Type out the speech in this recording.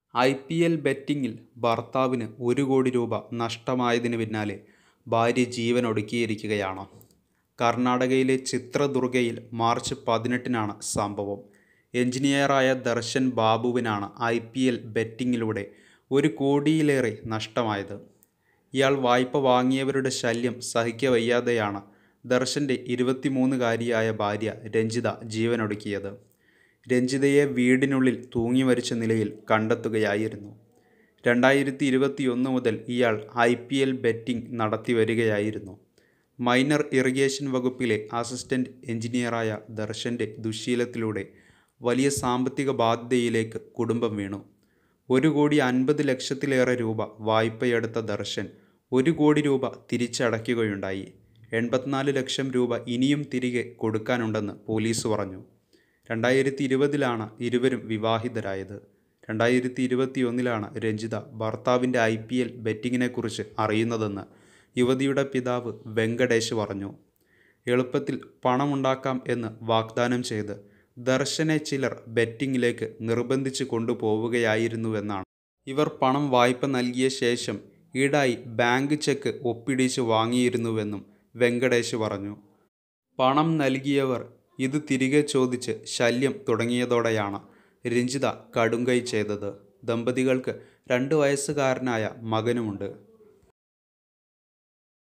I P L ബെറ്റിങ്ങിൽ ഭർത്താവിന് ഒരു കോടി രൂപ നഷ്ടമായതിന് പിന്നാലെ ഭാര്യ ജീവനൊടുക്കിയിരിക്കുകയാണ് കർണാടകയിലെ ചിത്രദുർഗയിൽ മാർച്ച് പതിനെട്ടിനാണ് സംഭവം എഞ്ചിനീയറായ ദർശൻ ബാബുവിനാണ് ഐ പി എൽ ബെറ്റിങ്ങിലൂടെ ഒരു കോടിയിലേറെ നഷ്ടമായത് ഇയാൾ വായ്പ വാങ്ങിയവരുടെ ശല്യം സഹിക്കവയ്യാതെയാണ് ദർശൻ്റെ ഇരുപത്തിമൂന്നുകാരിയായ ഭാര്യ രഞ്ജിത ജീവനൊടുക്കിയത് രഞ്ജിതയെ വീടിനുള്ളിൽ തൂങ്ങി മരിച്ച നിലയിൽ കണ്ടെത്തുകയായിരുന്നു രണ്ടായിരത്തി ഇരുപത്തിയൊന്ന് മുതൽ ഇയാൾ ഐ പി എൽ ബെറ്റിംഗ് നടത്തി വരികയായിരുന്നു മൈനർ ഇറിഗേഷൻ വകുപ്പിലെ അസിസ്റ്റന്റ് എഞ്ചിനീയറായ ദർശൻ്റെ ദുശ്ശീലത്തിലൂടെ വലിയ സാമ്പത്തിക ബാധ്യതയിലേക്ക് കുടുംബം വീണു ഒരു കോടി അൻപത് ലക്ഷത്തിലേറെ രൂപ വായ്പയെടുത്ത ദർശൻ ഒരു കോടി രൂപ തിരിച്ചടയ്ക്കുകയുണ്ടായി എൺപത്തിനാല് ലക്ഷം രൂപ ഇനിയും തിരികെ കൊടുക്കാനുണ്ടെന്ന് പോലീസ് പറഞ്ഞു രണ്ടായിരത്തി ഇരുപതിലാണ് ഇരുവരും വിവാഹിതരായത് രണ്ടായിരത്തി ഇരുപത്തിയൊന്നിലാണ് രഞ്ജിത ഭർത്താവിൻ്റെ ഐ പി എൽ ബെറ്റിങ്ങിനെക്കുറിച്ച് അറിയുന്നതെന്ന് യുവതിയുടെ പിതാവ് വെങ്കടേഷ് പറഞ്ഞു എളുപ്പത്തിൽ പണമുണ്ടാക്കാം എന്ന് വാഗ്ദാനം ചെയ്ത് ദർശനെ ചിലർ ബെറ്റിങ്ങിലേക്ക് നിർബന്ധിച്ച് കൊണ്ടുപോവുകയായിരുന്നുവെന്നാണ് ഇവർ പണം വായ്പ നൽകിയ ശേഷം ഈടായി ബാങ്ക് ചെക്ക് ഒപ്പിടിച്ച് വാങ്ങിയിരുന്നുവെന്നും വെങ്കടേഷ് പറഞ്ഞു പണം നൽകിയവർ ഇത് തിരികെ ചോദിച്ച് ശല്യം തുടങ്ങിയതോടെയാണ് രഞ്ജിത കടുങ്കൈ ചെയ്തത് ദമ്പതികൾക്ക് രണ്ട് വയസ്സുകാരനായ മകനുമുണ്ട്